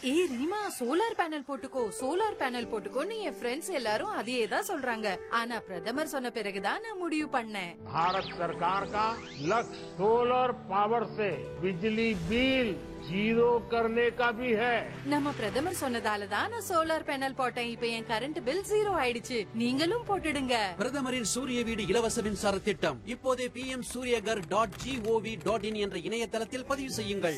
ஏய் Reema solar panel போட்டுக்கோ solar panel போட்டுக்கோன்னு என் ஃப்ரெண்ட்ஸ் எல்லாரும் அதையே தான் சொல்றாங்க ஆனா பிரதமர் சொன்ன பிறகுதான் நான் முடிவு பண்ணேன் भारत सरकार का लक्ष्य सोलर पावर से बिजली बिल जीरो करने का भी है நம்ம பிரதமர் சொன்னதால தான் நான் சோலார் பேனல் போட்டேன் இப்ப என் கரண்ட் பில் ஜீரோ ஆயிடுச்சு நீங்களும் போட்டுடுங்க பிரதமரின் சூரிய வீடு இலவச மின்சார திட்டம் இப்போதே P M Suryaghar dot GOV dot in என்ற இணையதளத்தில் பதிவு செய்யுங்கள்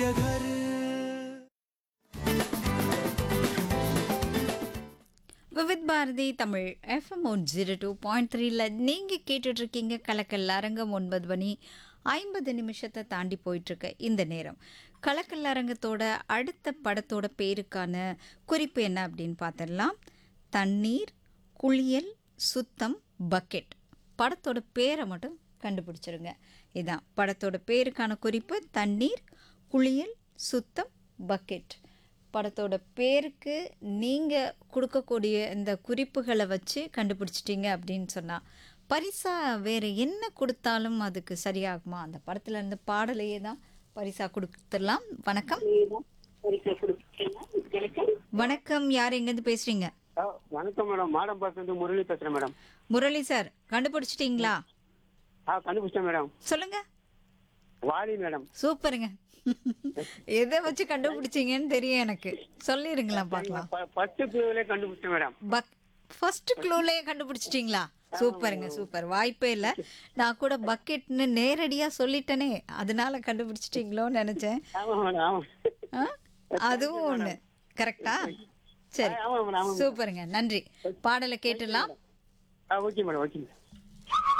Vividh Bharati Tamil FM one zero two point த்ரீல நீங்கள் கேட்டுட்ருக்கீங்க கலக்கல் அரங்கம் ஒன்பது மணி ஐம்பது நிமிஷத்தை தாண்டி போயிட்டுருக்கு இந்த நேரம் கலக்கல் அரங்கத்தோட அடுத்த படத்தோட பேருக்கான குறிப்பு என்ன அப்படின்னு பார்த்துடலாம் தண்ணீர் குளியல் சுத்தம் பக்கெட் படத்தோட பேரை மட்டும் கண்டுபிடிச்சிருங்க இதான் படத்தோட பேருக்கான குறிப்பு தண்ணீர் குளியல் சுத்தம் பக்கெட் படத்தோட பேருக்கு நீங்கள் கொடுக்கக்கூடிய இந்த குறிப்புகளை வச்சு கண்டுபிடிச்சிட்டீங்க அப்படின்னு சொன்னால் பரிசா வேறு என்ன கொடுத்தாலும் அதுக்கு சரியாகுமா அந்த படத்தில் இருந்த பாடலையே தான் பரிசா கொடுத்துடலாம் வணக்கம் வணக்கம் யார் எங்கேருந்து பேசுகிறீங்க ஆ, வணக்கம் மேடம் மாடம் பார்த்து முரளி பேசுறேன் மேடம் முரளி சார் கண்டுபிடிச்சிட்டிங்களா ஆ கண்டுபிடிச்சேன் மேடம் சொல்லுங்க வாலி மேடம் சூப்பருங்க எதை வச்சு கண்டுபிடிச்சீங்கன்னு தெரியும் எனக்கு சொல்லிடுங்களா பார்க்கலாம் ஃபர்ஸ்ட் பிரிவுல கண்டுபிடிச்சேன் மேடம் பக் ஃபர்ஸ்ட் க்ளூலே கண்டுபிடிச்சிட்டிங்களா சூப்பருங்க சூப்பர் வாய்ப்பே இல்லை நான் கூட பக்கெட்னு நேரடியாக சொல்லிட்டேனே அதனால கண்டுபிடிச்சிட்டிங்களோன்னு நினச்சேன் ஆமா மேடம் ஆமா ஆ? அதுவும் ஒன்று கரெக்டா சரி ஆமா மேடம் ஆமா சூப்பருங்க நன்றி பாடலை கேட்டுடலாம் ஆ ஓகே மேடம் ஓகே மேடம்